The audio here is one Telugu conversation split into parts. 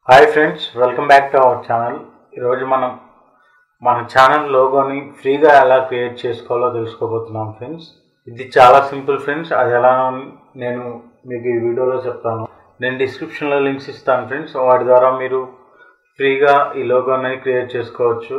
hi friends welcome back to our channel ఈరోజు మనం మన ఛానల్ లోగోని ఫ్రీగా ఎలా క్రియేట్ చేసుకోవాలో తెలుసుకోబోతున్నాం ఫ్రెండ్స్ ఇది చాలా సింపుల్ ఫ్రెండ్స్ అది ఎలానో నేను మీకు ఈ వీడియోలో చెప్తాను నేను డిస్క్రిప్షన్లో లింక్స్ ఇస్తాను ఫ్రెండ్స్ వాటి ద్వారా మీరు ఫ్రీగా ఈ లోగో అనేది క్రియేట్ చేసుకోవచ్చు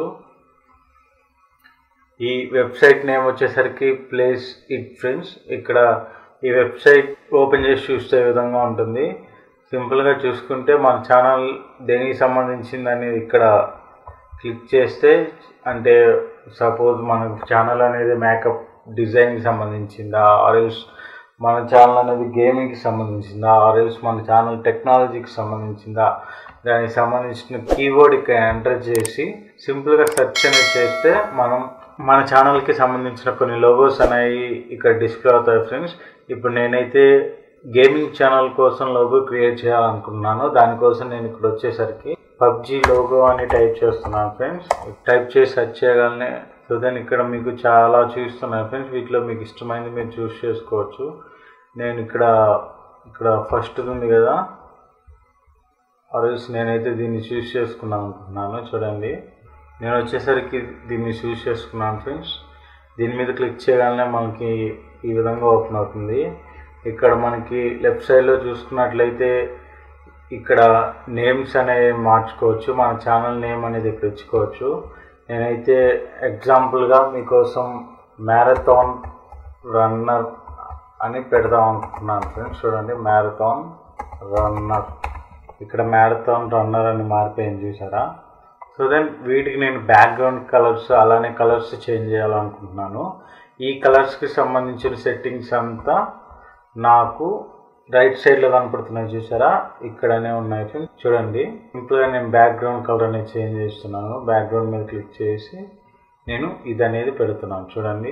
ఈ వెబ్సైట్ నేమ్ వచ్చేసరికి ప్లేస్ ఇట్ ఫ్రెండ్స్ ఇక్కడ ఈ వెబ్సైట్ ఓపెన్ చేసి చూస్తే ఈ విధంగా ఉంటుంది సింపుల్గా చూసుకుంటే మన ఛానల్ దేనికి సంబంధించింది అనేది ఇక్కడ క్లిక్ చేస్తే అంటే సపోజ్ మన ఛానల్ అనేది మేకప్ డిజైన్కి సంబంధించిందా ఆర్ఎల్స్ మన ఛానల్ అనేది గేమింగ్కి సంబంధించిందా ఆర్ఎల్స్ మన ఛానల్ టెక్నాలజీకి సంబంధించిందా దానికి సంబంధించిన కీవర్డ్ ఇక్కడ ఎంటర్ చేసి సింపుల్గా సెర్చ్ అనేది చేస్తే మనం మన ఛానల్కి సంబంధించిన కొన్ని లోగోస్ అనేవి ఇక్కడ డిస్ప్లే అవుతాయి ఫ్రెండ్స్ ఇప్పుడు నేనైతే గేమింగ్ ఛానల్ కోసం లోగో క్రియేట్ చేయాలనుకున్నాను దానికోసం నేను ఇక్కడ వచ్చేసరికి పబ్జీ లోగో అని టైప్ చేస్తున్నాను ఫ్రెండ్స్ టైప్ చేసి సెర్చ్ చేయగానే సో దెన్ ఇక్కడ మీకు చాలా చూస్తున్నాను ఫ్రెండ్స్ వీటిలో మీకు ఇష్టమైనది మీరు చూస్ చేసుకోవచ్చు నేను ఇక్కడ ఇక్కడ ఫస్ట్ ఉంది కదా ఆర్ఎల్స్ నేనైతే దీన్ని చూస్ చేసుకున్నాను అనుకుంటున్నాను చూడండి నేను వచ్చేసరికి దీన్ని చూస్ చేసుకున్నాను ఫ్రెండ్స్ దీని మీద క్లిక్ చేయగానే మనకి ఈ విధంగా ఓపెన్ అవుతుంది ఇక్కడ మనకి లెఫ్ట్ సైడ్లో చూసుకున్నట్లయితే ఇక్కడ నేమ్స్ అనేవి మార్చుకోవచ్చు మన ఛానల్ నేమ్ అనేది ఇక్కడ ఇచ్చుకోవచ్చు నేనైతే ఎగ్జాంపుల్గా మీకోసం మ్యారథాన్ రన్నర్ అని పెడదాం అనుకుంటున్నాను ఫ్రెండ్స్ చూడండి మ్యారథాన్ రన్నర్ ఇక్కడ మ్యారథాన్ రన్నర్ అని మారిపోయింది చూసారా సో దెన్ వీటికి నేను బ్యాక్గ్రౌండ్ కలర్స్ అలానే కలర్స్ చేంజ్ చేయాలనుకుంటున్నాను ఈ కలర్స్కి సంబంధించిన సెట్టింగ్స్ అంతా నాకు రైట్ సైడ్లో కనపడుతున్నాయి చూసారా ఇక్కడనే ఉన్నాయి ఫ్రెండ్స్ చూడండి సింపుల్గా నేను బ్యాక్గ్రౌండ్ కలర్ అనేది చేంజ్ చేస్తున్నాను బ్యాక్గ్రౌండ్ మీద క్లిక్ చేసి నేను ఇది అనేది పెడుతున్నాను చూడండి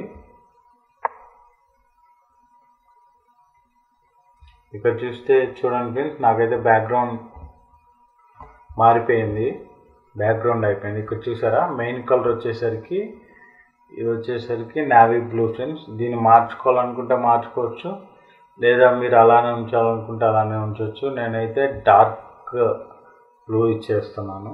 ఇక్కడ చూస్తే చూడండి ఫ్రెండ్స్ నాకైతే బ్యాక్గ్రౌండ్ మారిపోయింది బ్యాక్గ్రౌండ్ అయిపోయింది ఇక్కడ చూసారా మెయిన్ కలర్ వచ్చేసరికి ఇది వచ్చేసరికి నావీ బ్లూ ఫ్రెండ్స్ దీన్ని మార్చుకోవాలనుకుంటే మార్చుకోవచ్చు లేదా మీరు అలానే ఉంచాలనుకుంటే అలానే ఉంచవచ్చు నేనైతే డార్క్ బ్లూ ఇచ్చేస్తున్నాను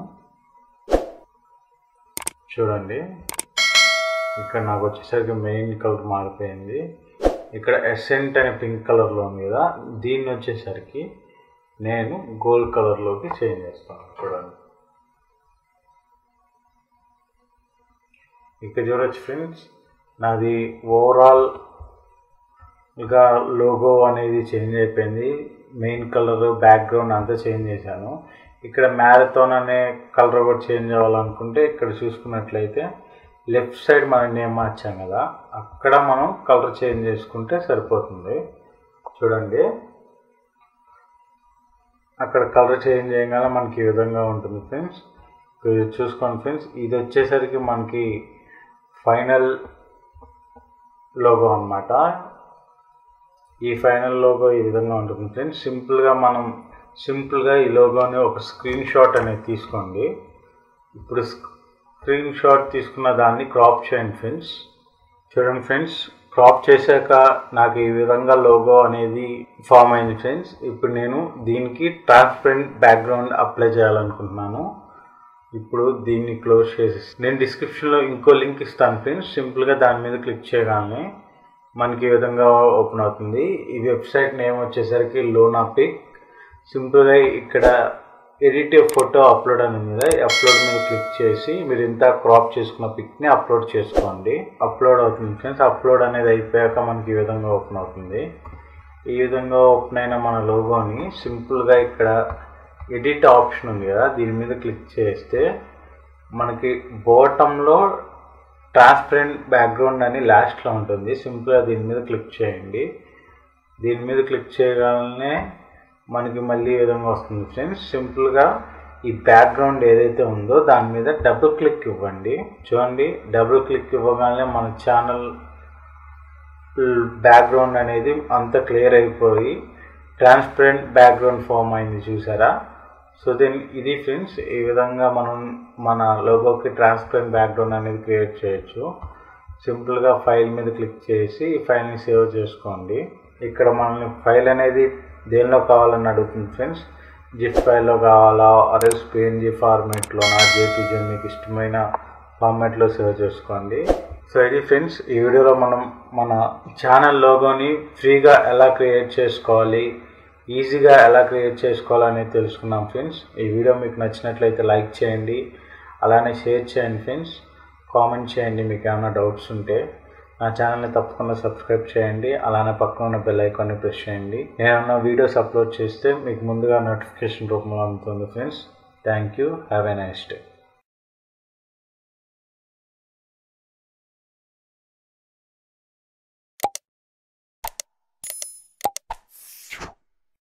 చూడండి ఇక్కడ నాకు వచ్చేసరికి మెయిన్ కలర్ మారిపోయింది ఇక్కడ ఎసెంట్ అనే పింక్ కలర్లో ఉంది కదా దీన్ని వచ్చేసరికి నేను గోల్డ్ కలర్లోకి చేంజ్ చేస్తాను చూడండి ఇక్కడ చూడొచ్చు ఫ్రెండ్స్ నాది ఓవరాల్ ఇక లోగో అనేది చేంజ్ అయిపోయింది మెయిన్ కలర్ బ్యాక్గ్రౌండ్ అంతా చేంజ్ చేశాను ఇక్కడ మ్యారథాన్ అనే కలర్ కూడా చేంజ్ అవ్వాలనుకుంటే ఇక్కడ చూసుకున్నట్లయితే లెఫ్ట్ సైడ్ మనం నేమ్ మార్చాం కదా అక్కడ మనం కలర్ చేంజ్ చేసుకుంటే సరిపోతుంది చూడండి అక్కడ కలర్ చేంజ్ చేయగానే మనకి ఈ విధంగా ఉంటుంది ఫ్రెండ్స్ చూసుకోండి ఫ్రెండ్స్ ఇది వచ్చేసరికి మనకి ఫైనల్ లోగో అనమాట ఈ ఫైనల్ లోగో ఈ విధంగా ఉంటుంది ఫ్రెండ్స్ సింపుల్గా మనం సింపుల్గా ఈ లోగోని ఒక స్క్రీన్ షాట్ అనేది తీసుకోండి ఇప్పుడు స్క్రీన్ షాట్ తీసుకున్న దాన్ని క్రాప్ చేయండి ఫ్రెండ్స్ చూడండి ఫ్రెండ్స్ క్రాప్ చేశాక నాకు ఈ విధంగా లోగో అనేది ఫామ్ అయింది ఫ్రెండ్స్ ఇప్పుడు నేను దీనికి ట్రాన్స్పరెంట్ బ్యాక్గ్రౌండ్ అప్లై చేయాలనుకుంటున్నాను ఇప్పుడు దీన్ని క్లోజ్ చేసి నేను డిస్క్రిప్షన్లో ఇంకో లింక్ ఇస్తాను ఫ్రెండ్స్ సింపుల్గా దాని మీద క్లిక్ చేయగానే మనకి ఈ విధంగా ఓపెన్ అవుతుంది ఈ వెబ్సైట్ నేమ్ వచ్చేసరికి లోనా పిక్ సింపుల్గా ఇక్కడ ఎడిట్ ఫోటో అప్లోడ్ అని ఉంది అప్లోడ్ మీద క్లిక్ చేసి మీరు ఇంత క్రాప్ చేసుకున్న పిక్ని అప్లోడ్ చేసుకోండి అప్లోడ్ అవుతుంది ఫ్రెండ్స్ అప్లోడ్ అనేది అయిపోయాక మనకి ఈ విధంగా ఓపెన్ అవుతుంది ఈ విధంగా ఓపెన్ అయిన మన లోగోని సింపుల్గా ఇక్కడ ఎడిట్ ఆప్షన్ ఉంది కదా దీని మీద క్లిక్ చేస్తే మనకి బాటంలో ట్రాన్స్పరెంట్ బ్యాక్గ్రౌండ్ అని లాస్ట్లో ఉంటుంది సింపుల్గా దీని మీద క్లిక్ చేయండి దీని మీద క్లిక్ చేయగానే మనకి మళ్ళీ ఈ విధంగా వస్తుంది ఫ్రెండ్స్ సింపుల్గా ఈ బ్యాక్గ్రౌండ్ ఏదైతే ఉందో దాని మీద డబుల్ క్లిక్ ఇవ్వండి చూడండి డబుల్ క్లిక్ ఇవ్వగానే మన ఛానల్ బ్యాక్గ్రౌండ్ అనేది అంత క్లియర్ అయిపోయి ట్రాన్స్పరెంట్ బ్యాక్గ్రౌండ్ ఫామ్ అయింది చూసారా సో దెన్ ఇది ఫ్రెండ్స్ ఈ విధంగా మనం మన లోగోకి ట్రాన్స్పరెంట్ బ్యాక్గ్రౌండ్ అనేది క్రియేట్ చేయొచ్చు సింపుల్గా ఫైల్ మీద క్లిక్ చేసి ఈ ఫైల్ని సేవ్ చేసుకోండి ఇక్కడ మనల్ని ఫైల్ అనేది దేనిలో కావాలని అడుగుతుంది ఫ్రెండ్స్ జిప్ ఫైల్లో కావాలా అరెస్ పిఎన్జీ ఫార్మేట్లోనా జేపీజీ మీకు ఇష్టమైన ఫార్మాట్లో సేవ్ చేసుకోండి సో ఇది ఫ్రెండ్స్ ఈ వీడియోలో మనం మన ఛానల్ లోగోని ఫ్రీగా ఎలా క్రియేట్ చేసుకోవాలి ఈజీగా ఎలా క్రియేట్ చేసుకోవాలనేది తెలుసుకున్నాం ఫ్రెండ్స్ ఈ వీడియో మీకు నచ్చినట్లయితే లైక్ చేయండి అలానే షేర్ చేయండి ఫ్రెండ్స్ కామెంట్ చేయండి మీకు ఏమైనా డౌట్స్ ఉంటే నా ఛానల్ని తప్పకుండా సబ్స్క్రైబ్ చేయండి అలానే పక్కన ఉన్న బెల్ ఐకాన్ని ప్రెస్ చేయండి నేనున్న వీడియోస్ అప్లోడ్ చేస్తే మీకు ముందుగా నోటిఫికేషన్ రూపంలో అందుతుంది friends thank you have a nice day